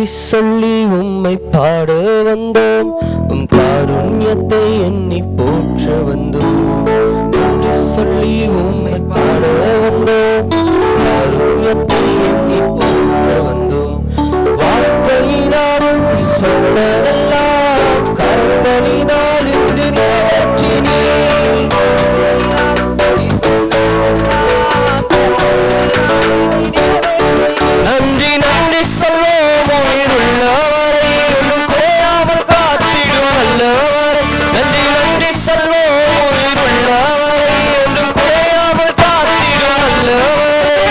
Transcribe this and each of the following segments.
நன்றி சொல்லி உம்மை பாட வந்தோம் உம் காருண்யத்தை எண்ணி போற்ற வந்தோம் நன்றி சொல்லி உம்மை பாட வந்தோம் காருண்யத்தை எண்ணி போற்ற வந்தோம் வார்த்தையினாலும் சொன்னதெல்லாம் கரங்களினால் இன்று நன்றி நன்றி சொல்வோம் உயிருள்ளவரை ஒன்றும் குறையாமல் காத்திடும் நல்லவரை நன்றி நன்றி சொல்வோம் உயிருள்ளவரை ஒன்றும் குறையாமல் காத்திடும் நல்லவரை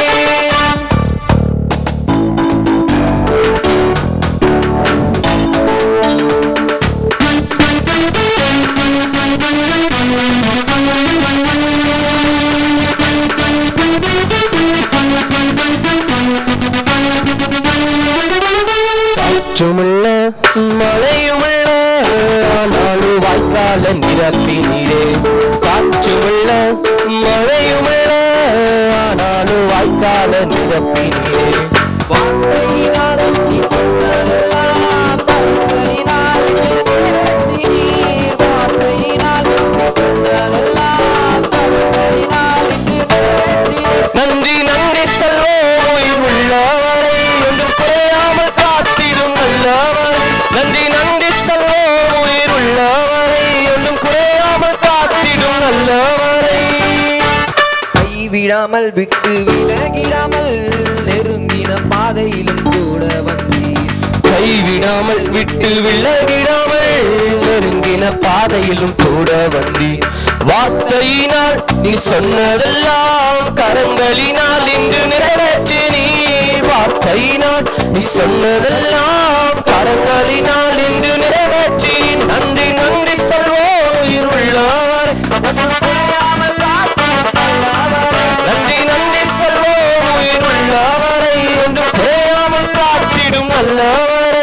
காற்றுமுள்ள மழையுமுள்ள ஆனாலும் வாய்க்கால நிரப்பினீரே காற்றுமுள்ள மழையுமுள்ள ஆனாலும் வாய்க்கால நிரப்பினீரே வார்த்தையினாலும் நீ சொன்னதெல்லாம் கருத்தரினால் நிறைவேற்றினீர். வார்த்தையினாலும் நீ சொன்னதெல்லாம் கருத்தரினால் நிறைவேற்றினீர். நன்றி நன்றி செல்வோம் உயிர் உள்ளவரை ஒன்றும் குறையாமல் காத்திடும் நல்லவர் நன்றி நன்றி செல்வோம் உயிர் உள்ளவரை ஒன்றும் குறையாமல் காத்திடும் நல்லவரை கைவிடாமல் விட்டு விலகிடாமல் நெருங்கின பாதையிலும் கூட வந்தீர் கைவிடாமல் விட்டு விலகிடாமல் நெருங்கின பாதையிலும் கூட வந்தி வார்த்தையினால் நீ சொன்னதெல்லாம் கரங்களினால் இன்று நிறைவேற்றி நீ வார்த்தையினால் நீ சொன்னதெல்லாம் கரங்களினால் இன்று நிறைவேற்றி நன்றி நன்றி சொல்வோம் உயிர் உள்ளவர் நன்றி நன்றி செல்வோம் உயிர் உள்ளவரை என்று குறையாமல் காத்திடும் நல்லவரை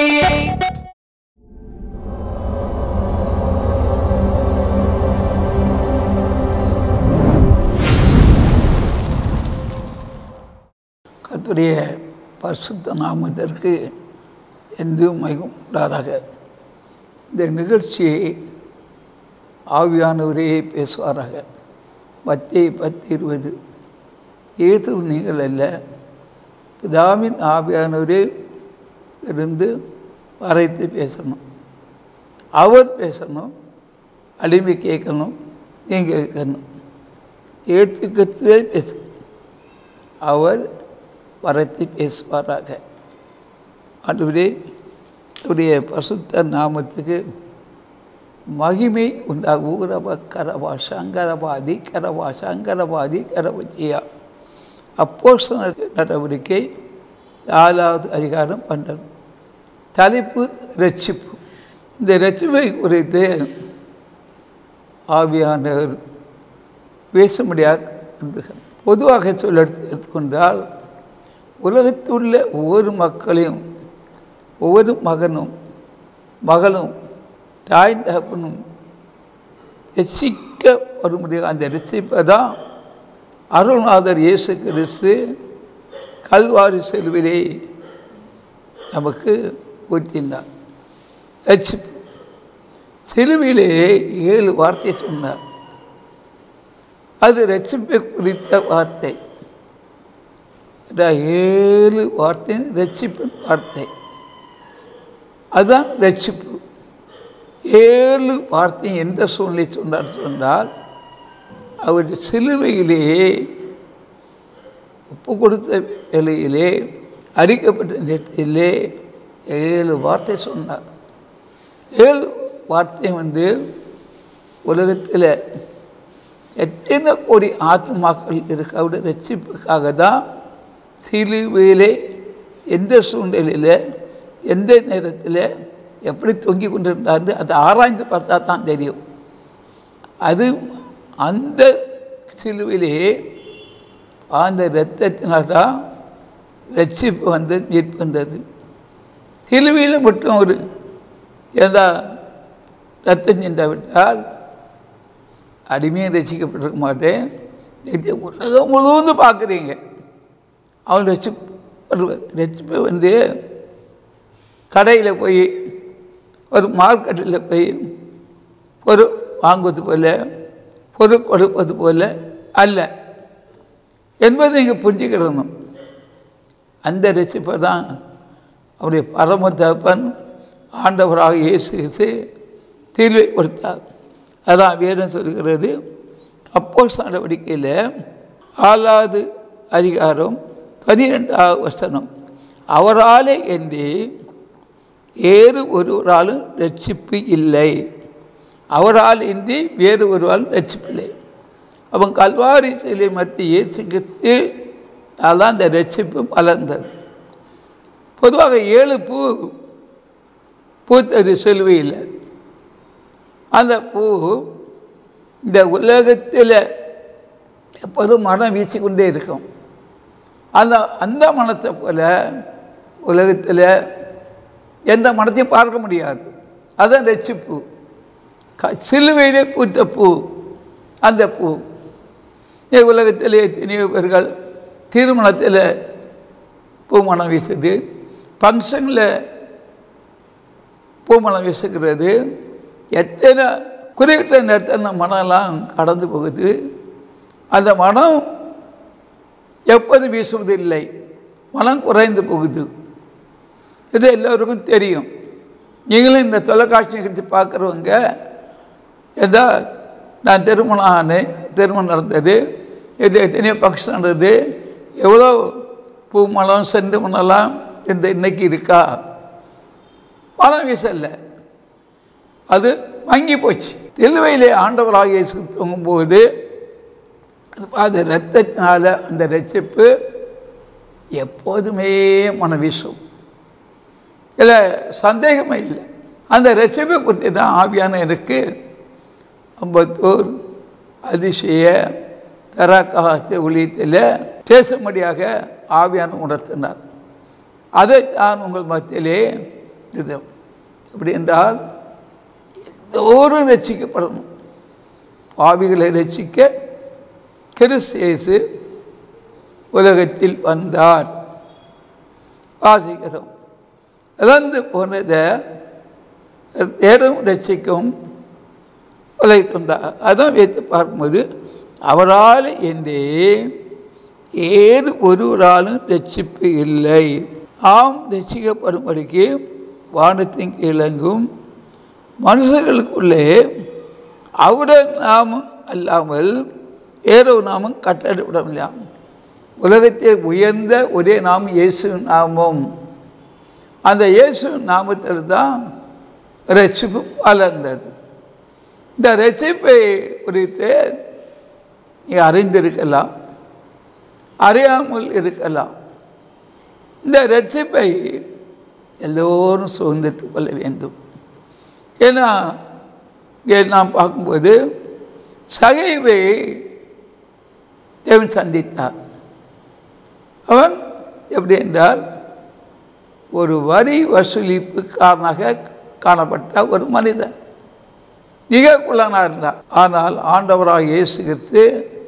கர்த்தருடைய பரிசுத்த நாமத்திற்கு என்றும் மகிழ்ந்தாராக இந்த நிகழ்ச்சியை ஆவியானவரே பேசுவாராக பத்தே பத்து இருபது ஏது நீங்கள் அல்ல பிதாவின் ஆவியானவரே இருந்து வரைத்து பேசணும் அவர் பேசணும் அடிமை கேட்கணும் நீங்கள் கேட்கணும் ஏற்றுக்கத்துவே பேசணும் அவர் வரத்தி பேசுவாராக ஆண்டவரே உடைய பசுத்த நாமத்துக்கு மகிமை உண்டாக ஊரப கரவா சங்கரவாதி கரவா சங்கரவாதி கரவச்சியா அப்போ நடவடிக்கை நாலாவது அதிகாரம் பண்றது தலைப்பு ரட்சிப்பு இந்த ரட்சிப்பை குறித்து ஆவியானவர் பேச முடியாது இருந்தது பொதுவாக சொல்ல எடுத்துக்கொண்டால் உலகத்தில் உள்ள ஒவ்வொரு மக்களையும் ஒவ்வொரு மகனும் மகளும் தாய் தகப்பனும் ரசிக்க முடியும் அந்த ரசிப்பை தான் அருள்நாதர் இயேசு கிறிஸ்து கல்வாரி செல்விலே நமக்கு ஊற்றினார் ரட்சிப்பு சிலுவிலே ஏழு வார்த்தை சொன்னார் அது ரட்சிப்பை குறித்த வார்த்தை இந்த ஏழு வார்த்தை ரட்சிப்பின் வார்த்தை அதுதான் ரட்சிப்பு ஏழு வார்த்தை எந்த சூழ்நிலை சொன்னார் சொன்னால் அவர் சிலுவையிலேயே ஒப்பு கொடுத்த வேலையிலே அடிக்கப்பட்ட நேரத்திலே ஏழு வார்த்தை சொன்னார் ஏழு வார்த்தை வந்து உலகத்தில் எத்தனை கோடி ஆத்மாக்கள் இருக்க அவருடைய ரட்சிப்புக்காக தான் சிலுவையிலே எந்த சூழ்நிலையில் எந்த நேரத்தில் எப்படி தொங்கி கொண்டிருந்தார்னு அதை ஆராய்ந்து பார்த்தா தான் தெரியும் அது அந்த சிலுவையிலே அந்த இரத்தத்தினால்தான் ரட்சிப்பு வந்து மீட்பு வந்தது சிலுவையில் மட்டும் ஒரு ஏதா ரத்தம் சென்றாவிட்டால் அடிமையும் ரசிக்கப்பட்டிருக்க மாட்டேன் இது உலகம் முழுவதும் பார்க்குறீங்க அவன் ரசிப்பு ரசிப்பை வந்து கடையில் போய் ஒரு மார்க்கெட்டில் போய் பொருள் வாங்குவது போல பொருள் கொடுப்பது போல அல்ல என்பதை நீங்கள் புரிஞ்சுக்கிடணும் அந்த ரசிப்பை தான் அவருடைய பரம தகப்பன் ஆண்டவராக இயேசு கிறிஸ்து தீர்வை கொடுத்தார் அதான் வேதம் சொல்கிறது அப்போ நடவடிக்கையில் ஆளாவது அதிகாரம் பனிரெண்டாவது வசனம் அவராலே என்று வேறு ஒருவராலும் ரட்சிப்பு இல்லை அவரால் இன்றி வேறு ஒருவராலும் ரட்சிப்பில்லை அவன் கல்வாரி சிலை மத்திய இயேசு கிறிஸ்து அதான் அந்த ரட்சிப்பு வளர்ந்தது பொதுவாக ஏழு பூ பூத்தது சிலுவையில் அந்த பூ இந்த உலகத்தில் எப்போதும் மனம் வீசிக்கொண்டே இருக்கும் அந்த அந்த மனத்தை போல உலகத்தில் எந்த மனத்தையும் பார்க்க முடியாது அதான் ரட்சிப்பு க சிலுவையிலே பூத்த பூ அந்த பூ இந்த உலகத்தில் எத்தனையோ பேர்கள் திருமணத்தில் பூமணம் வீசுது ஃபங்க்ஷனில் பூமணம் வீசுகிறது எத்தனை குறிப்பிட்ட நேரத்தில் அந்த மனம்லாம் கடந்து போகுது அந்த மனம் எப்போது வீசுவதில்லை மனம் குறைந்து போகுது இது எல்லோருக்கும் தெரியும் நீங்களும் இந்த தொலைக்காட்சி நிகழ்ச்சி பார்க்குறவங்க ஏதோ நான் திருமணம் ஆனேன் திருமணம் நடந்தது இது எத்தனையோ ஃபங்க்ஷன் நடந்தது எவ்வளோ பூ மலம் செண்டு மணலாம் இந்த இன்னைக்கு இருக்கா மனம் வீசல அது மங்கி போச்சு தில்வையிலே ஆண்டவராக இயேசு தூங்கும்போது அது ரத்தத்தினால அந்த ரட்சிப்பு எப்போதுமே மனம் வீசும் இல்லை சந்தேகமே இல்லை அந்த ரட்சிப்பை குறித்து தான் ஆவியான எனக்கு அம்பத்தூர் அதிசய தராக்காக ஊழியத்தில் பேசும்படியாக ஆவியான உணர்த்தினார் அதை தான் உங்கள் மத்தியிலே இது அப்படி என்றால் எல்லோரும் ரசிக்கப்படணும் பாவிகளை ரசிக்க கிறிஸ்தேசு உலகத்தில் வந்தார் வாசிக்கிறோம் இறந்து போனதை நேரம் ரசிக்கும் உலகத்தில் வந்தார் அதான் வைத்து பார்க்கும்போது அவரால் என்றே ஏது ஒருவராலும் ரட்சிப்பு இல்லை ஆம் ரசிக்கப்படும்படிக்கு வானத்தின் இளங்கும் மனுஷர்களுக்குள்ளே அவருடைய நாமம் அல்லாமல் ஏதோ நாமம் கட்டளிடமில்லாம் உலகத்தில் உயர்ந்த ஒரே நாமம் இயேசு நாமம் அந்த இயேசு நாமத்தில் தான் ரட்சிப்பு வளர்ந்தது இந்த ரட்சிப்பை குறித்து நீ அறிந்திருக்கலாம் அறியாமல் இருக்கலாம் இந்த ரட்சிப்பை எல்லோரும் சுதந்திரத்து கொள்ள வேண்டும் ஏன்னா இங்கே நாம் பார்க்கும்போது சகைவை தேவன் சந்தித்தார் அவன் எப்படி என்றால் ஒரு வரி வசூலிப்புக்காரனாக காணப்பட்ட ஒரு மனிதன் மிக குள்ளனாக இருந்தான் ஆனால் ஆண்டவராக இயேசு கிறிஸ்து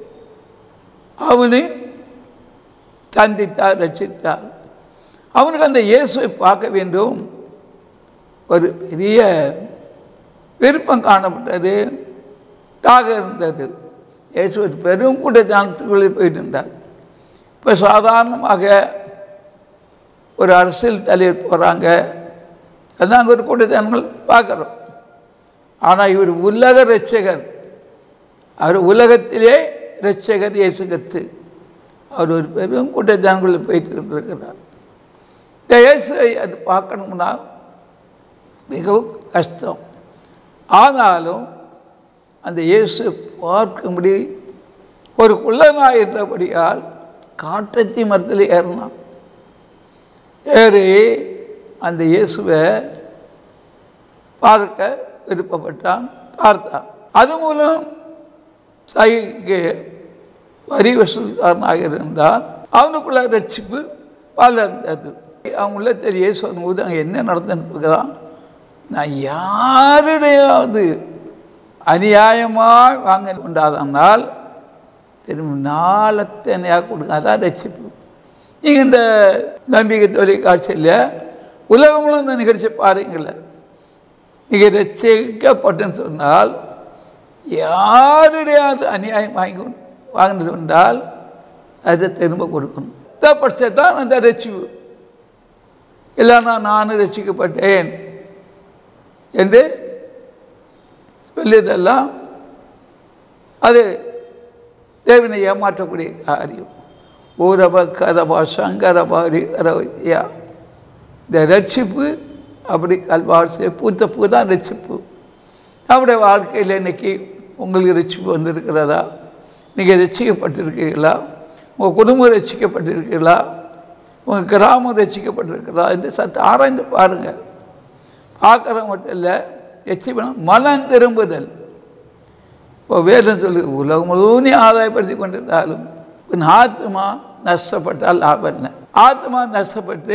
அவனை சந்தித்தார் ரசித்தார் அவனுக்கு அந்த இயேசுவை பார்க்க வேண்டும் ஒரு பெரிய விருப்பம் காணப்பட்டது தாக இருந்தது இயேசு ஒரு பெரும் கூட்டத்தானத்துக்குள்ளே போயிட்டு இருந்தார் இப்போ சாதாரணமாக ஒரு அரசியல் தலைவர் போகிறாங்க அதான் அங்கே ஒரு கூட்டத்தானங்கள் பார்க்குறோம் ஆனால் இவர் உலக ரட்சகர் அவர் உலகத்திலே ரட்சகர் இயேசு கத்து அவர் ஒரு பெரும் கூட்டத்தானக்குள்ளே போயிட்டு இருக்கிறார் இந்த இயேசுவை அது பார்க்கணும்னா மிகவும் கஷ்டம் ஆனாலும் அந்த இயேசு பார்க்கும்படி ஒரு குள்ளனாக இருந்தபடியால் காட்டத்தி மரத்தில் ஏறினான் ஏறி அந்த இயேசுவை பார்க்க விருப்பப்பட்டான் பார்த்தான் அது மூலம் சகிக்கு வரி வசூல்காரனாக இருந்தால் அவனுக்குள்ள ரட்சிப்பு வளர்ந்தது அவன் உள்ளத்தில் இயேசு வரும்போது அங்கே என்ன நடந்துன்னு நான் யாருடையாவது அநியாயமாக வாங்க உண்டாதனால் திரும்ப நாளத்தனையாக கொடுங்க அதான் ரசிப்பு நீங்கள் இந்த நம்பிக்கை தொலைக்காட்சியில் உலகம் முழுவதும் இந்த நிகழ்ச்சி பாருங்களேன் நீங்கள் ரசிக்கப்பட்டுன்னு சொன்னால் யாருடையாவது அநியாயம் வாங்கி வாங்கினது என்றால் அதை திரும்ப கொடுக்கணும் தான் அந்த ரசிவு இல்லைன்னா நானும் ரசிக்கப்பட்டேன் என்று சொல்லியதெல்லாம் அது தேவனை ஏமாற்றக்கூடிய காரியம் ஊரப கரபா சங்கரபா ரியா இந்த ரட்சிப்பு அப்படி கல்வாசி பூத்த பூ தான் ரட்சிப்பு நம்முடைய வாழ்க்கையில் இன்னைக்கு உங்களுக்கு ரட்சிப்பு வந்திருக்கிறதா நீங்கள் ரசிக்கப்பட்டிருக்கீங்களா உங்கள் குடும்பம் ரசிக்கப்பட்டிருக்கீங்களா உங்கள் கிராமம் ரசிக்கப்பட்டிருக்கிறதா என்று சற்று ஆராய்ந்து பாருங்கள் பார்க்குற மட்டும் இல்லை எச்சிபனம் மனம் திரும்புதல் இப்போ வேதம் சொல்லு உலகம் முழுவதும் நீ ஆதாயப்படுத்தி கொண்டிருந்தாலும் உன் ஆத்மா நஷ்டப்பட்டால் லாபம் என்ன ஆத்மா நஷ்டப்பட்டு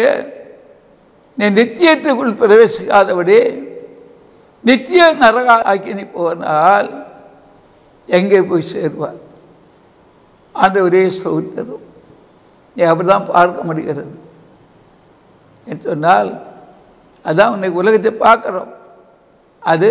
நீ நித்தியத்துக்குள் பிரவேசிக்காதபடி நித்திய நரக ஆக்கி நீ போனால் எங்கே போய் சேர்வார் அந்த ஒரே சௌத்தரும் நீ அப்படி தான் பார்க்க முடிகிறது என்று சொன்னால் அதான் இன்னைக்கு உலகத்தை பார்க்குறோம் அது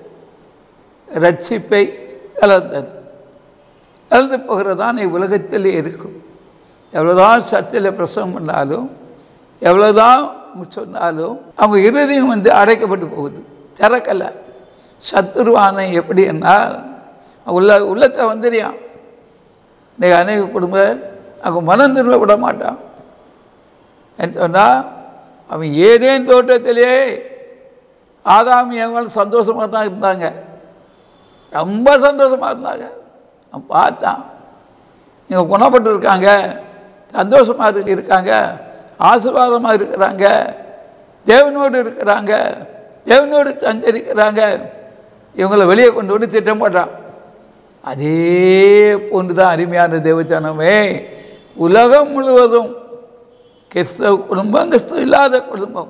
ரட்சிப்பை கலந்தது கலந்து போகிறதா நீ உலகத்திலே இருக்கும் எவ்வளோதான் சத்தியில் பிரசவம் பண்ணாலும் எவ்வளோதான் சொன்னாலும் அவங்க இறுதியும் வந்து அடைக்கப்பட்டு போகுது திறக்கலை சத்துருவானை எப்படி என்னால் உள்ள உள்ளத்தை வந்துடுறான் இன்னைக்கு அநேக குடும்பம் அவங்க மனம் திரும்ப விட மாட்டான் என்று சொன்னால் அவன் ஏதேன் தோட்டத்திலே ஆதாம் எவங்களும் சந்தோஷமாக தான் இருந்தாங்க ரொம்ப சந்தோஷமாக இருந்தாங்க அவன் பார்த்தான் இவங்க குணப்பட்டு இருக்காங்க சந்தோஷமாக இருக்கு இருக்காங்க ஆசீர்வாதமாக இருக்கிறாங்க தேவனோடு இருக்கிறாங்க தேவனோடு சஞ்சரிக்கிறாங்க இவங்களை வெளியே கொண்டு வந்து திட்டம் போட்டான் அதே போன்று தான் அருமையான தேவச்சனமே உலகம் முழுவதும் கிறிஸ்தவ குடும்பம் கிறிஸ்தவ இல்லாத குடும்பம்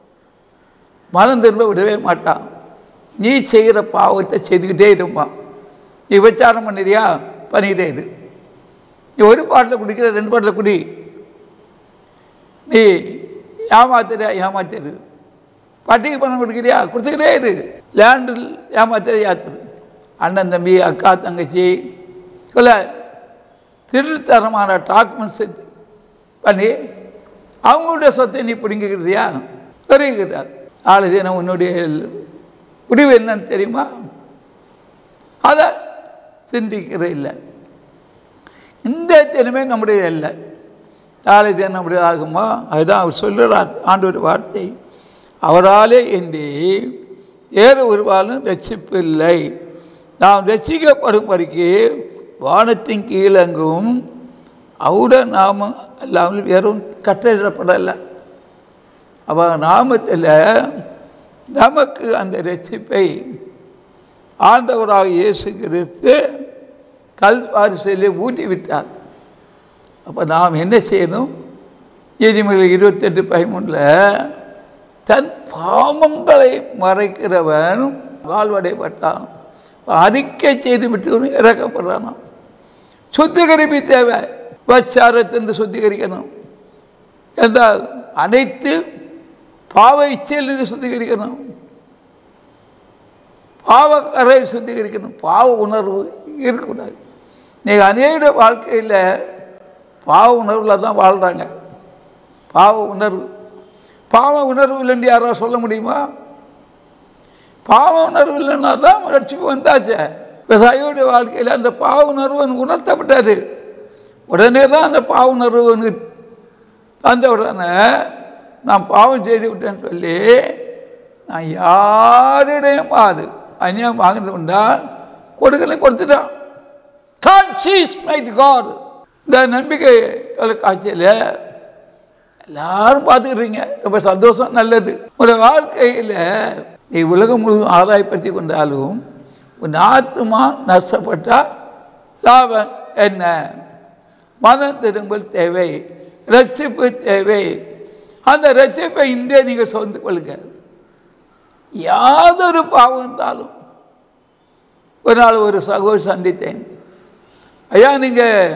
மனம் திரும்ப விடவே மாட்டான் நீ செய்கிற பாவத்தை செய்துக்கிட்டே இருப்பான் நீ விபச்சாரம் பண்ணிறியா பண்ணிக்கிட்டே இரு நீ ஒரு பாட்டில் குடிக்கிற ரெண்டு பாட்டில் குடி நீ ஏமாத்துறியா ஏமாத்திரு பட்டிக்கு பணம் கொடுக்குறியா கொடுத்துக்கிட்டே இரு லேண்டில் ஏமாத்துற ஏத்துரு அண்ணன் தம்பி அக்கா தங்கச்சி இல்லை திருத்தரமான டாக்குமெண்ட்ஸ் பண்ணி அவங்களுடைய சொத்தை நீ பிடிங்கிக்கிறியா தெரியுகிறார் நாளை தினம் உன்னுடைய முடிவு என்னன்னு தெரியுமா அதை சிந்திக்கிற இல்லை இந்த தினமே நம்முடைய இல்லை நாளை தினம் நம்முடைய ஆகுமா அதுதான் அவர் சொல்லுறார் ஆண்டோட வார்த்தை அவராலே என்று வேறு ஒருவாலும் ரட்சிப்பு இல்லை நாம் ரட்சிக்கப்படும் வரைக்கும் வானத்தின் கீழங்கும் அவருடைய நாமம் அல்லாமல் வேறும் கட்டளிடப்படலை அவ நாமத்தில் நமக்கு அந்த ரட்சிப்பை ஆண்டவராக இயேசு கிறிஸ்து கல் பாரிசையிலே ஊட்டி விட்டார் அப்போ நாம் என்ன செய்யணும் நீதிமொழிகள் இருபத்தெட்டு பதிமூணில் தன் பாவங்களை மறைக்கிறவன் வாழ்வடைப்பட்டான் அறிக்கை செய்து விட்டு இறக்கப்படுறானாம் சுத்திகரிப்பு தேவை வச்சாரத்திலிருந்து சுத்திகரிக்கணும் என்றால் அனைத்து பாவ இச்சையிலிருந்து சுத்திகரிக்கணும் பாவக்கரை சுத்திகரிக்கணும் பாவ உணர்வு இருக்கக்கூடாது நீங்கள் அநேக வாழ்க்கையில் பாவ உணர்வில் தான் வாழ்கிறாங்க பாவ உணர்வு பாவ உணர்வு இல்லைன்னு யாராவது சொல்ல முடியுமா பாவ உணர்வு இல்லைன்னா தான் ரட்சிப்பு வந்தாச்சே விவசாயியோடைய வாழ்க்கையில் அந்த பாவ உணர்வு எனக்கு உணர்த்தப்பட்டார் உடனே தான் அந்த பாவ உணர்வு எனக்கு தந்த உடனே நான் பாவம் செய்து விட்டேன்னு சொல்லி நான் யாரிடையும் அது அந்நியம் வாங்கினது உண்டா கொடுக்கல கொடுத்துட்டான் கான்சியஸ் மைட் காட் இந்த நம்பிக்கை தொலைக்காட்சியில் எல்லாரும் பார்த்துக்கிறீங்க ரொம்ப சந்தோஷம் நல்லது ஒரு வாழ்க்கையில் நீ உலகம் முழுவதும் ஆதாயப்படுத்தி கொண்டாலும் உன் ஆத்மா நஷ்டப்பட்டால் லாபம் என்ன மனம் திரும்பல் தேவை ரட்சிப்பு தேவை அந்த ரட்சிப்பை இன்றே நீங்கள் சொந்து கொள்ளுங்க யாதொரு பாவம் இருந்தாலும் ஒரு நாள் ஒரு சகோதரி சந்தித்தேன் ஐயா நீங்கள்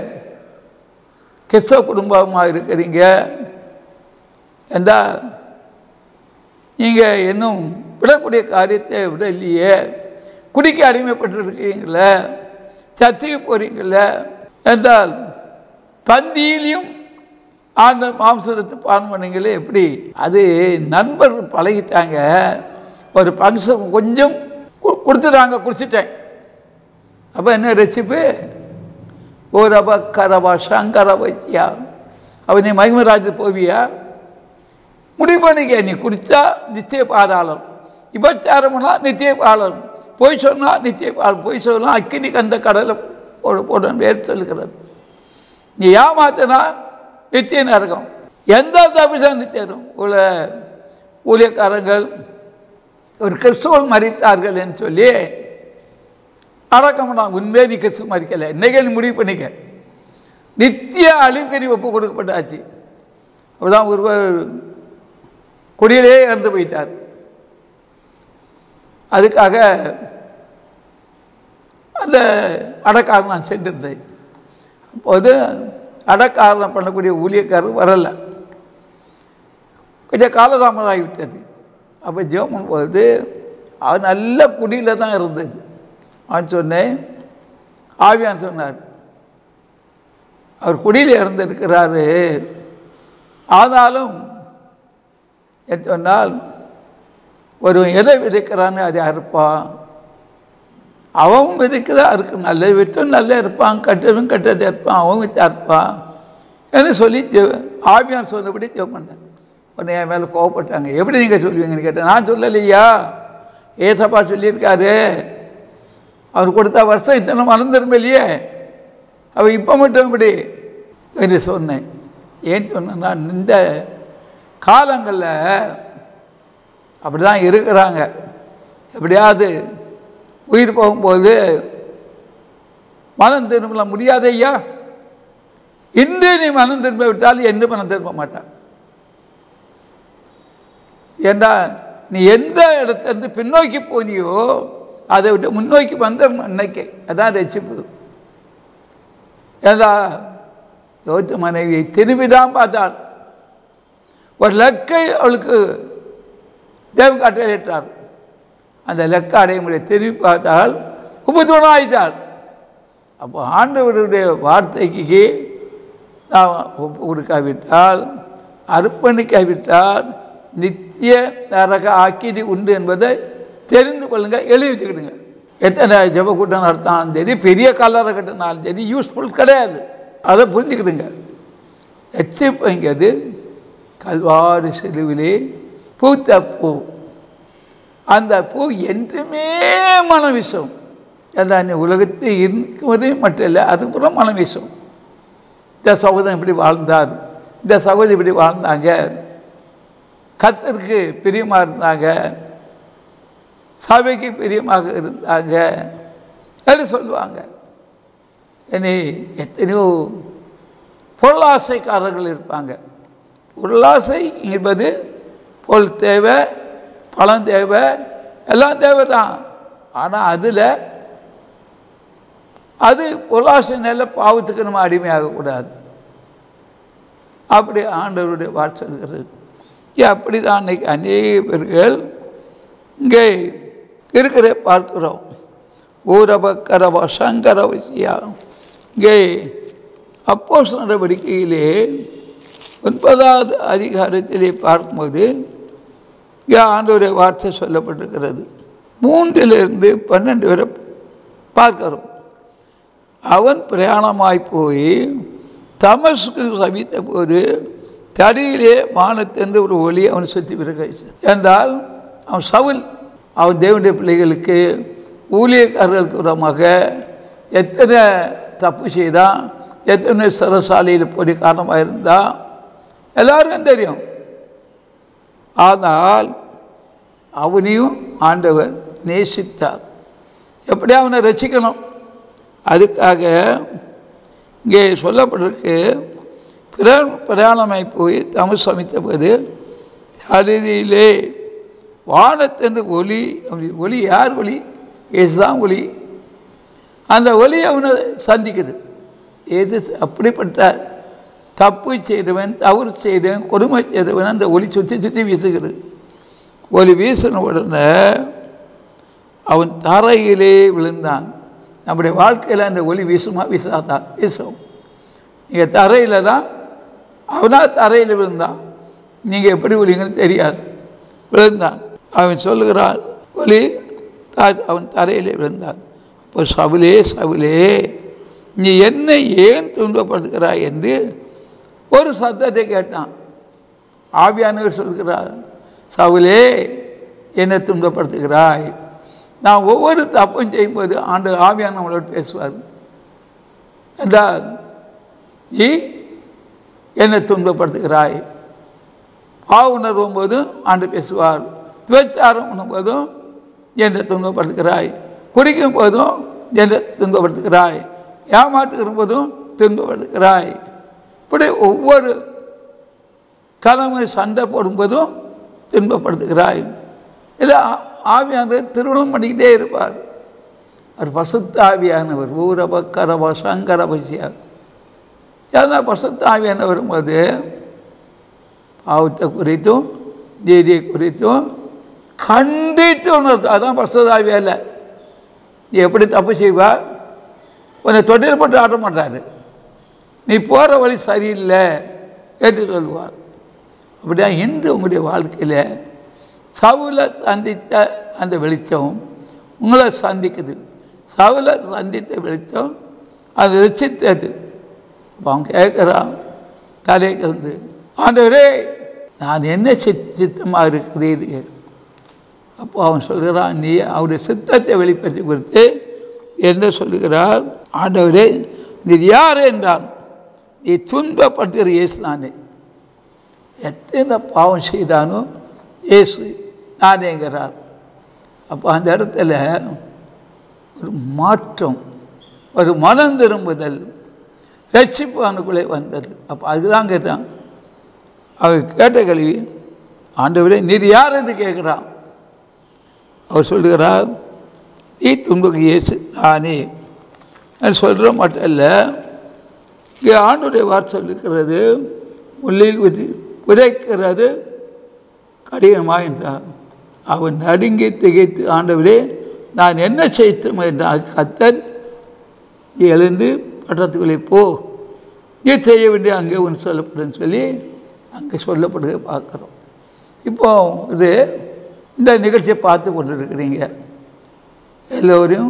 கிறிஸ்தவ குடும்பமாக இருக்கிறீங்க என்றால் நீங்கள் இன்னும் விடக்கூடிய காரியத்தை விடலையே குடிக்க அடிமைப்பட்டிருக்கீங்களே சர்ச்சைக்கு போகிறீங்கள என்றால் பந்தியிலையும் ஆண்ட மாம்சத்தை பான் பண்ணீங்களே எப்படி அது நண்பர் பழகிட்டாங்க ஒரு ஃபங்க்ஷன் கொஞ்சம் கு- கொடுத்துட்டாங்க குடிச்சிட்டேன் அப்போ என்ன ரெசிப்பு ஓ ரபா கரபா சங்கர வைத்தியா அப்போ நீ மகிமராஜ் போவியா முடிவு பண்ணிக்க நீ குடித்தா நித்திய பாதாளம் விபச்சாரம்னா நித்திய பாலம் பொய் சொன்னால் நித்திய பாலம் பொய் சொல்லலாம் அக்கினி கந்த கடலை போட போட வேறு சொல்லுகிறது நீ ஏமாத்தினா நித்திய நரகம் எந்த தபிசம் நித்தியம் உள்ள ஊழியக்காரங்கள் ஒரு கிறிஸ்துவல் மறித்தார்கள் என்று சொல்லி அடக்கம் நான் உண்மையே நீ கிறிஸ்துவ மறிக்கலை இன்னைக்கே நீ முடிவு பண்ணிக்க நித்திய அழிவுக்கறி ஒப்பு கொடுக்கப்பட்டாச்சு அப்பதான் ஒருவர் குடியிலே இறந்து போயிட்டார் அதுக்காக அந்த அடக்காரன் நான் சென்றிருந்தேன் அப்போது அடக்காரணம் பண்ணக்கூடிய ஊழியக்காரர் வரலை கொஞ்சம் காலதாமதம் ஆகிவிட்டது அப்போ ஜெபம் போது அவன் நல்ல குடியில் தான் இருந்தது அவன் சொன்னேன் ஆவியான் சொன்னார் அவர் குடியில் இருந்திருக்கிறாரு ஆனாலும் என்று சொன்னால் ஒரு எதை விதைக்கிறான்னு அதை அறுப்பான் அவன் விதைக்கதா இருக்கு நல்ல வித்தும் நல்லா இருப்பான் கட்டதும் கட்டதை இருப்பான் அவன் வித்தா இருப்பான் என்று சொல்லி ஜெ- ஆவியார் சொன்னபடி ஜெபம் பண்ணேன் உடனே என் மேலே கோவப்பட்டாங்க எப்படி நீங்கள் சொல்லுவீங்கன்னு கேட்டேன் நான் சொல்லலையா ஏசப்பா சொல்லியிருக்காரு அவர் கொடுத்த வருஷம் இத்தனை மறந்துருமே இல்லையே அவள் இப்போ மட்டும் இப்படி என்று சொன்னேன் ஏன் சொன்னேன்னா இந்த காலங்களில் அப்படி தான் இருக்கிறாங்க எப்படியாவது உயிர் போகும்போது மனம் திரும்பல முடியாது ஐயா இன்று நீ மனம் திரும்ப விட்டால் என்று மனம் திரும்ப மாட்டான் ஏண்டா நீ எந்த இடத்துலேருந்து பின்னோக்கி போனியோ அதை விட்டு முன்னோக்கி வந்த இன்னைக்கு அதான் ரசிப்பு ஏண்டா தோத்து மனைவி திரும்பி தான் பார்த்தாள் ஒரு லக்கை அவளுக்கு தேவன் கட்டளையிட்டார் அந்த லக்க அடைய முடிய திரும்பி பார்த்தால் உபத்துவம் ஆயிட்டாள் அப்போ ஆண்டவருடைய வார்த்தைக்கு நாம் ஒப்பு கொடுக்காவிட்டால் அர்ப்பணிக்காவிட்டால் நித்திய நரக ஆக்கிதி உண்டு என்பதை தெரிந்து கொள்ளுங்க எழுதி வச்சுக்கிடுங்க எத்தனை ஜெப கூட்டம் நடத்தினாலும் சரி பெரிய கல்லறை கட்டினாலும் சரி யூஸ்ஃபுல் கிடையாது அதை புரிஞ்சுக்கிடுங்க எச்சிப்புங்கிறது கல்வாரி செலுவிலே பூத்த பூ அந்த பூ என்றுமே மனம் வீசும் ஏன்னா நீ உலகத்தில் இருக்குவதே மட்டும் இல்லை அதுக்கப்புறம் மனம் வீசும் இந்த சகோதரன் இப்படி வாழ்ந்தார் இந்த சகோதரி இப்படி வாழ்ந்தாங்க கத்தருக்கு பிரியமாக இருந்தாங்க சபைக்கு பிரியமாக இருந்தாங்க என்று சொல்லுவாங்க இனி எத்தனையோ பொருளாசைக்காரர்கள் இருப்பாங்க பொருளாசை என்பது பொருள் தேவை பணம் தேவை எல்லாம் தேவை தான் ஆனால் அதில் அது பொருளாசை நில பாவத்துக்கு நம்ம அடிமையாகக்கூடாது அப்படி ஆண்டவருடைய வார்த்தை சொல்கிறது அப்படி தான் அன்னைக்கு அநேக பேர்கள் இங்கே இருக்கிற பார்க்கிறோம் ஊரப கரவ சங்கர விஷயா இங்கே அப்போஸ் நடவடிக்கையிலே ஒன்பதாவது அதிகாரத்திலே பார்க்கும்போது இங்கே ஆண்டோடைய வார்த்தை சொல்லப்பட்டிருக்கிறது மூன்றிலிருந்து பன்னெண்டு வரை பார்க்கிறோம் அவன் பிரயாணமாய் போய் தமஸ்கு சபித்த போது தடியிலே வானத்திலிருந்து ஒரு ஒளி அவன் சுற்றி பிறகு என்றால் அவன் சவுல் அவன் தேவனுடைய பிள்ளைகளுக்கு ஊழியக்காரர்களுக்கு விதமாக எத்தனை தப்பு செய்தான் எத்தனை சிறசாலையில் போய் காரணமாக இருந்தான் எல்லாருக்கும் தெரியும் ஆனால் அவனையும் ஆண்டவர் நேசித்தார் எப்படி அவனை ரசிக்கணும் அதுக்காக இங்கே சொல்லப்பட்டிருக்கு பிற பிரயாணமாய் போய் தமிழ் சமைத்த போது அருதியிலே வானத்திலிருந்து ஒளி அப்படி ஒளி யார் ஒளி ஏசுதான் ஒளி அந்த ஒளி அவனை சந்திக்குது ஏது அப்படிப்பட்ட தப்பு செய்தவன் தவறு செய்தவன் கொடுமை செய்தவன் அந்த ஒளி சுற்றி சுற்றி வீசுகிறது ஒலி வீசின உடனே அவன் தரையிலே விழுந்தான் நம்முடைய வாழ்க்கையில் அந்த ஒளி வீசுமா வீசாதா வீசும் நீங்கள் தரையில் தான் அவனா தரையில் விழுந்தான் நீங்கள் எப்படி விழுங்கன்னு தெரியாது விழுந்தான் அவன் சொல்லுகிறான் ஒலி தா- அவன் தரையிலே விழுந்தான் இப்போ சவுலே சவுலே நீ என்னை ஏன் துன்பப்படுத்துகிறாய் என்று ஒரு சத்தத்தை கேட்டான் ஆவியானவர் சொல்கிறார் சவுலே என்னை துன்பப்படுத்துகிறாய் நான் ஒவ்வொரு தப்பும் செய்யும்போது ஆண்டு ஆவியான நம்மளோட பேசுவார் என்றால் நீ என்னை துன்பப்படுத்துகிறாய் பாவ உணர்வும் போதும் ஆண்டு பேசுவார் துவச்சாரம் உண்ணும்போதும் என்னை துன்பப்படுத்துகிறாய் குடிக்கும் போதும் என்னை துன்பப்படுத்துகிறாய் ஏமாற்றுகிற போதும் துன்பப்படுத்துகிறாய் இப்படி ஒவ்வொரு கிழமை சண்டை போடும்போதும் துன்பப்படுத்துகிறாய் இல்லை ஆவியானவர் திருமணம் பண்ணிக்கிட்டே இருப்பார் அவர் பசுத்த ஆவியானவர் ஊரப கரப சங்கரபசியா ஏன்னா பசுத்த ஆவியான வரும்போது பாவத்தை குறித்தும் நீதியை குறித்தும் கண்டித்து உணர்த்து அதான் பசுத்த ஆவியா இல்லை நீ எப்படி தப்பு செய்வா உன்னை தொட்டில் போட்டு ஆட்ட மாட்டாரு நீ போகிற வழி சரியில்லை என்று சொல்லுவார் அப்படியா இன்று உங்களுடைய வாழ்க்கையில் சவுல சந்தித்த அந்த வெளிச்சம் உங்களை சந்திக்குது சவுல சந்தித்த வெளிச்சம் அது ரசித்தது அப்போ அவன் கேட்குறான் தலைக்கு வந்து ஆண்டவரே நான் என்ன சித் சித்தமாக இருக்கிறீர்கள் அப்போ அவன் சொல்கிறான் நீ அவருடைய சித்தத்தை வெளிப்படுத்தி கொடுத்து என்ன சொல்லுகிறார் ஆண்டவரே நீர் யார் என்றான் நீ துன்பப்படுத்துகிற இயேசு நானே எத்தனை பாவம் செய்தானோ இயேசு நானேங்கிறார் அப்போ அந்த இடத்துல ஒரு மாற்றம் ஒரு மனம் திரும்புதல் ரட்சிப்பு அவனுக்குள்ளே வந்தது அப்போ அதுதான் கேட்டான் அவன் கேட்ட கேள்வி ஆண்டவரே நீர் யார் என்று கேட்குறான் அவர் சொல்லுகிறார் நீ துன்பக்கு இயேசு நானே நான் சொல்கிற மட்டும் இல்லை இங்கே ஆண்டுடைய வார்த்தை சொல்லுகிறது முள்ளில் உதி உதைக்கிறது கடினமா என்றார் அவன் நடுங்கி திகைத்து ஆண்டவரே நான் என்ன செய்தோம் என்றால் கத்தர் நீ எழுந்து பட்டத்துக்குள்ளே போ நீ செய்ய வேண்டிய அங்கே ஒன்று சொல்லப்படுன்னு சொல்லி அங்கே சொல்லப்படுக பார்க்குறோம் இப்போ இது இந்த நிகழ்ச்சியை பார்த்து கொண்டு இருக்கிறீங்க எல்லோரையும்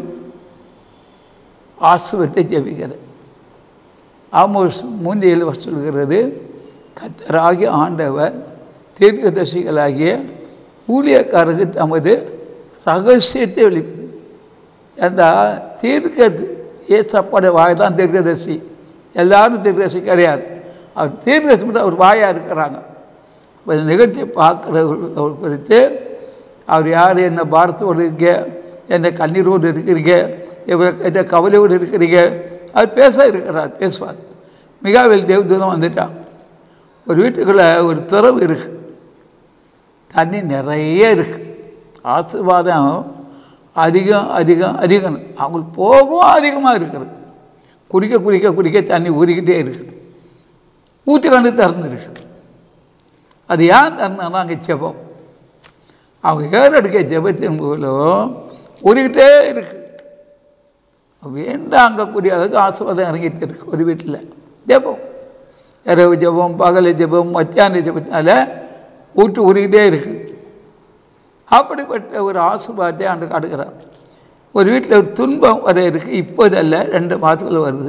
ஆசுவத்தை ஜெபிக்கிறது ஆமோஸ் மூன்று ஏழு சொல்கிறது கத்தராகிய ஆண்டவர் தீர்க்கதரிசிகளாகிய ஊழியக்காரருக்கு தமது ரகசியத்தை வெளிப்படுது ஏண்டா தீர்க்க ஏசப்பட வாய் தான் தீர்க்கதரிசி எல்லாரும் தீர்க்கதரிசி கிடையாது அவர் தீர்க்கதரிசி மட்டும் அவர் வாயாக இருக்கிறாங்க இப்போ இந்த நிகழ்ச்சியை பார்க்குறவர்கள் குறித்து அவர் யார் என்ன பாரத்தோடு இருக்கீங்க என்ன கண்ணீரோடு இருக்கிறீங்க இவர் என்ன கவலையோடு இருக்கிறீங்க அவர் பேச இருக்கிறார் பேசுவார் மிகாவில் தேவதூதம் வந்துட்டான் ஒரு வீட்டுக்குள்ளே ஒரு துறவு இருக்குது தண்ணி நிறைய இருக்குது ஆசீர்வாதம் அதிகம் அதிகம் அதிகம் அவங்களுக்கு போகவும் அதிகமாக இருக்குது குடிக்க குடிக்க குடிக்க தண்ணி ஊறிக்கிட்டே இருக்குது ஊற்றுக்கண்டு திறந்துருக்கு அது ஏன் திறந்தாங்கன்னா அங்கே ஜெபம் அவங்க ஏறெடுக்க ஜெபத்தின் போலும் ஊறிக்கிட்டே இருக்கு வேண்டாம் அங்கக்கூடிய அளவுக்கு ஆசீர்வாதம் இறங்கிட்டு இருக்கு ஒரு வீட்டில் ஜெபம் இரவு ஜெபம் பகல் ஜெபம் மத்தியான ஜெபத்தினால ஊற்று ஊறிக்கிட்டே இருக்குது அப்படிப்பட்ட ஒரு ஆசீர்வாதத்தை ஆண்டு காட்டுகிறார் ஒரு வீட்டில் ஒரு துன்பம் வர இருக்குது இப்போதல்ல ரெண்டு மாதத்தில் வருது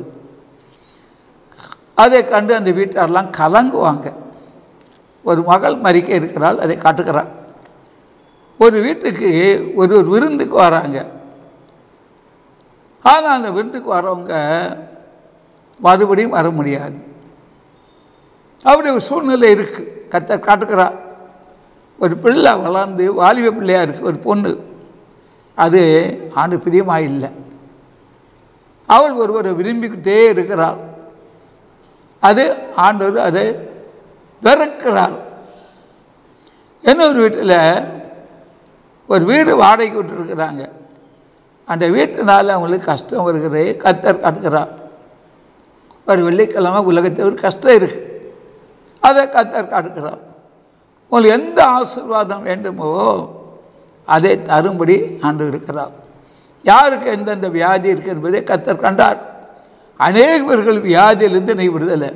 அதை கண்டு அந்த வீட்டாரெல்லாம் கலங்குவாங்க ஒரு மகள் மறிக்க இருக்கிறாள் அதை காட்டுகிறாள் ஒரு வீட்டுக்கு ஒரு ஒரு விருந்துக்கு வராங்க ஆனால் அந்த விருந்துக்கு வரவங்க மறுபடியும் வர முடியாது அப்படி ஒரு சூழ்நிலை இருக்குது கத்த காட்டுக்கிறார் ஒரு பிள்ளை வளர்ந்து வாலிப பிள்ளையாக இருக்குது ஒரு பொண்ணு அது ஆண்டு பிரியமாக இல்லை அவள் ஒருவரை விரும்பிக்கிட்டே இருக்கிறாள் அது ஆண்டவர் அதை வெறுக்கிறார் இன்னொரு வீட்டில் ஒரு வீடு வாடகைக்கு விட்டுருக்குறாங்க அந்த வீட்டினால அவங்களுக்கு கஷ்டம் வருகிறது கத்தர் காட்டுகிறார் ஒரு வெள்ளிக்கிழமை உலகத்தில் ஒரு கஷ்டம் இருக்குது அதை கத்தர் காட்டுகிறார் உங்களுக்கு எந்த ஆசீர்வாதம் வேண்டுமோ அதை தரும்படி ஆண்டு இருக்கிறார் யாருக்கு எந்தெந்த வியாதி இருக்கு என்பதை கத்தர் கண்டார் அநேகர்கள் வியாதியிலிருந்து நீ விடுதலை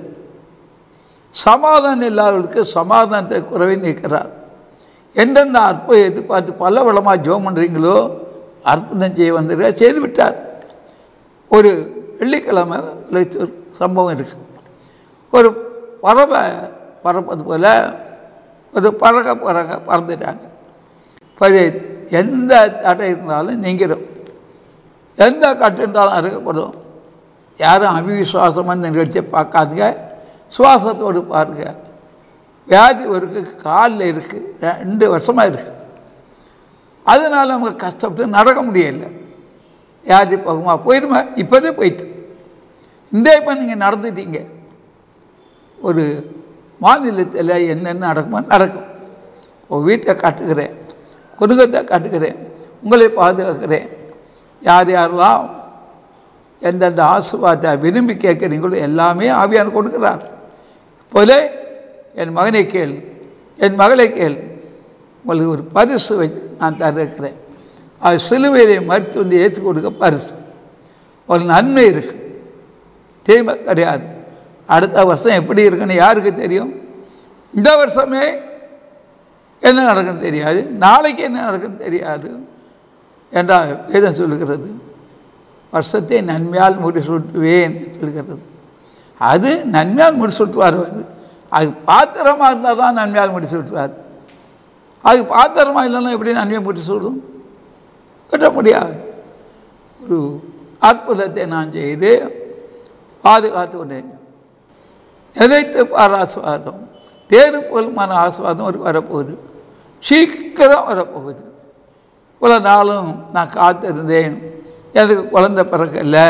சமாதானம் இல்லாதவர்களுக்கு சமாதானத்தை குறைவை நீக்கிறார் எந்தெந்த அற்புதம் எதிர்பார்த்து பல வளமாக ஜோம் பண்ணுறீங்களோ அற்புதம் செய்ய வந்துருக்க செய்து விட்டார் ஒரு வெள்ளிக்கிழமை உலகத்தில் ஒரு சம்பவம் இருக்குது ஒரு பறவை பறப்பது போல் ஒரு பறக்க பறக்க பறந்துட்டாங்க பழைய எந்த தடை இருந்தாலும் நீங்கிடும் எந்த கட்டு இருந்தாலும் அறுக்கப்படும் யாரும் அவிவிசுவாசமாக இந்த நிகழ்ச்சியை பார்க்காதுங்க சுவாசத்தோடு பாருங்க வியாதி ஒரு காலில் இருக்குது ரெண்டு வருஷமாக இருக்குது அதனால் அவங்க கஷ்டப்பட்டு நடக்க முடியல வியாதி போகுமா போயிடுமா இப்போதே போயிட்டு இந்த இப்போ நீங்கள் நடந்துட்டீங்க ஒரு மாநிலத்தில் என்னென்ன நடக்குமோ நடக்கும் உங்கள் வீட்டை காட்டுகிறேன் குடும்பத்தை காட்டுகிறேன் உங்களை பாதுகாக்கிறேன் யார் யாரெல்லாம் எந்தெந்த ஆசீர்வாதத்தை விரும்பி கேட்குறீங்களோ எல்லாமே ஆவியார் கொடுக்கிறார் போல என் மகனை கேள் என் மகளை கேள் உங்களுக்கு ஒரு பரிசு வச்சு நான் தர இருக்கிறேன் அது சிலுவையை மறுத்து வந்து ஏற்றி கொடுக்க பரிசு ஒரு நன்மை இருக்குது தீமை கிடையாது அடுத்த வருஷம் எப்படி இருக்குன்னு யாருக்கு தெரியும் இந்த வருஷமே என்ன நடக்குன்னு தெரியாது நாளைக்கு என்ன நடக்குன்னு தெரியாது என்றால் வேதம் சொல்லுகிறது வருஷத்தை நன்மையால் முடிசூட்டுவேன் சொல்கிறது அது நன்மையால் முடிசூட்டுவார் அது அது பாத்திரமாக இருந்தால் தான் நன்மையால் முடிசூட்டுவார் அது பாத்திரமாக இல்லைன்னா எப்படி நன்மையை முடிசூடும் விட முடியாது ஒரு அற்புதத்தை நான் செய்து பாதுகாத்து கொண்டேன் நினைத்து பார் ஆசுவாதம் தேடு போலுமான ஆசுவாதம் ஒரு வரப்போகுது சீக்கிரம் வரப்போகுது இவ்வளோ நாளும் நான் காத்திருந்தேன் எனக்கு குழந்தை பிறக்கல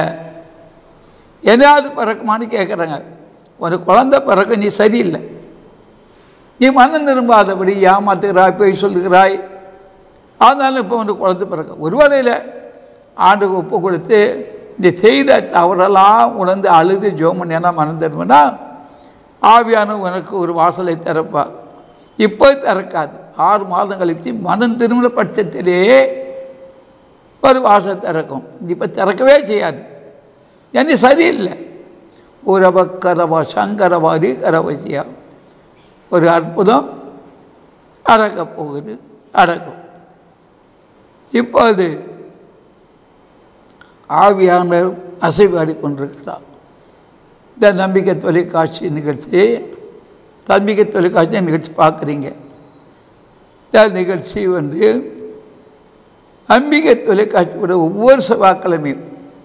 எதாவது பிறக்குமான்னு கேட்குறாங்க ஒரு குழந்தை பிறக்க நீ சரியில்லை நீ மனம் திரும்பாதபடி ஏமாத்துகிறாய் போய் சொல்லுகிறாய் அதனால இப்போ வந்து குழந்தை பிறக்க ஒரு வகையில் ஆண்டுக்கு ஒப்பு கொடுத்து இந்த செய்த தவறெல்லாம் உணர்ந்து அழுது ஜோமன் என்ன மனம் திரும்பினா ஆவியான உனக்கு ஒரு வாசலை திறப்பார் இப்போ திறக்காது ஆறு மாதம் கழித்து மனம் திரும்பின பட்சத்திலே ஒரு வாசல் திறக்கும் இப்போ திறக்கவே செய்யாது என்ன சரியில்லை உறவ கரவா சங்கரவாதி கரவசியா ஒரு அற்புதம் அடக்கப் போகுது அடக்கும் இப்போது ஆவியானவர் அசைவாடி கொண்டிருக்கிறார் இந்த நம்பிக்கை தொலைக்காட்சி நிகழ்ச்சி நம்பிக்கை தொலைக்காட்சி நிகழ்ச்சி பார்க்குறீங்க இந்த நிகழ்ச்சி வந்து நம்பிக்கை தொலைக்காட்சியோட ஒவ்வொரு செவ்வாய்க்கிழமையும்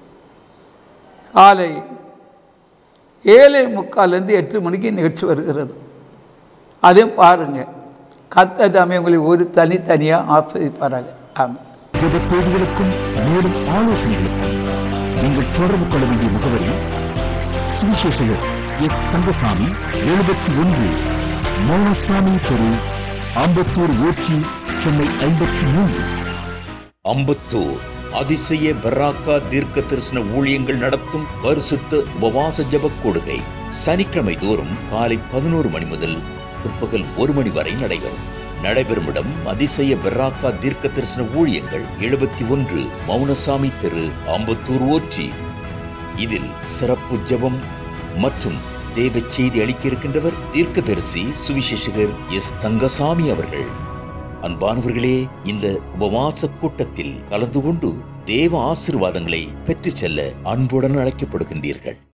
காலை ஏழை முக்கால்லேருந்து எட்டு மணிக்கு நிகழ்ச்சி வருகிறது அதையும் பாருங்கள் கத்த தாமே உங்களை ஒரு தனித்தனியாக ஆஸ்வதிப்பாராங்க ஆமாம் ஜெப தேவைகளுக்கும் மேலும் ஆலோசனைகளுக்கும் நீங்கள் தொடர்பு கொள்ள வேண்டிய முகவரி சுவிசேஷகர் எஸ் தங்கசாமி எழுபத்தி ஒன்று மௌனசாமி தெரு ஆம்பத்தூர் ஊர்ச்சி சென்னை ஐம்பத்தி மூன்று அம்பத்தூர் அதிசய பராக்கா தீர்க்க தரிசன ஊழியங்கள் நடத்தும் பரிசுத்த உபவாச ஜபக் கொடுகை சனிக்கிழமை தோறும் காலை பதினோரு மணி முதல் பிற்பகல் ஒரு மணி வரை நடைபெறும் நடைபெறும் இடம் அதிசய பெராக்கா தீர்க்க தரிசன ஊழியங்கள் எழுபத்தி ஒன்று மௌனசாமி தெரு அம்பத்தூர் ஓச்சி இதில் சிறப்பு ஜெபம் மற்றும் தேவ செய்தி அளிக்க இருக்கின்றவர் தீர்க்கதரிசி சுவிசேஷகர் எஸ் தங்கசாமி அவர்கள் அன்பானவர்களே இந்த உபவாச கூட்டத்தில் கலந்து கொண்டு தேவ ஆசிர்வாதங்களை பெற்றுச் செல்ல அன்புடன் அழைக்கப்படுகின்றீர்கள்